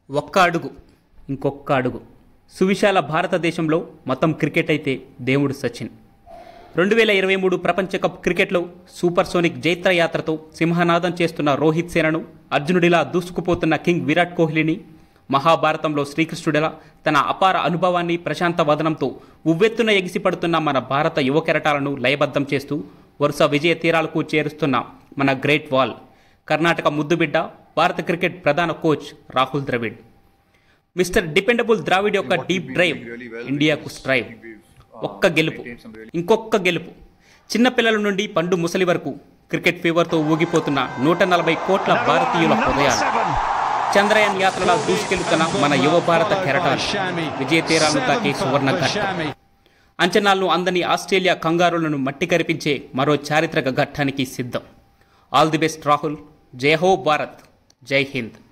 ఒక్క అడుగు ఇంకొక్క అడుగు సువిశాల భారతదేశంలో మొత్తం క్రికెట్ అయితే దేవుడు సచిన్ రెండు వేల ఇరవై మూడు ప్రపంచ కప్ క్రికెట్లో సూపర్ సోనిక్ జైత్ర యాత్రతో సింహనాదం చేస్తున్న రోహిత్ సేనను అర్జునుడిలా దూసుకుపోతున్న కింగ్ విరాట్ కోహ్లీని మహాభారతంలో శ్రీకృష్ణుడిలా తన అపార అనుభవాన్ని ప్రశాంత వదనంతో ఉవ్వెత్తున ఎగిసిపడుతున్న మన భారత యువ కెరటాలను లయబద్ధం చేస్తూ వరుస విజయ తీరాలకు చేరుస్తున్న మన గ్రేట్ వాల్ కర్ణాటక ముద్దుబిడ్డ భారత క్రికెట్ ప్రధాన coach Rahul Dravid mister dependable Dravid యొక్క డీప్ డ్రైవ్ ఇండియాకు స్ట్రైవ్ ఒక్క గెలుపు ఇంకొక్క గెలుపు చిన్నపిల్లల నుండి పండు ముసలి వరకు క్రికెట్ ఫీవర్తో ఊగిపోతున్న నూట నలభై కోట్ల భారతీయుల హృదయాలు చంద్రయాన్ యాత్రలా దూసుకెళ్తున్న మన యువ భారత కెరటాలు విజయ తీరాలను తాకే సువర్ణ ఘట్టం అంచనాలను అందని ఆస్ట్రేలియా కంగారులను మట్టి కరిపించే మరో చారిత్రక ఘట్టానికి సిద్ధం ఆల్ ది బెస్ట్ రాహుల్ జై హో భారత్ జై హింద్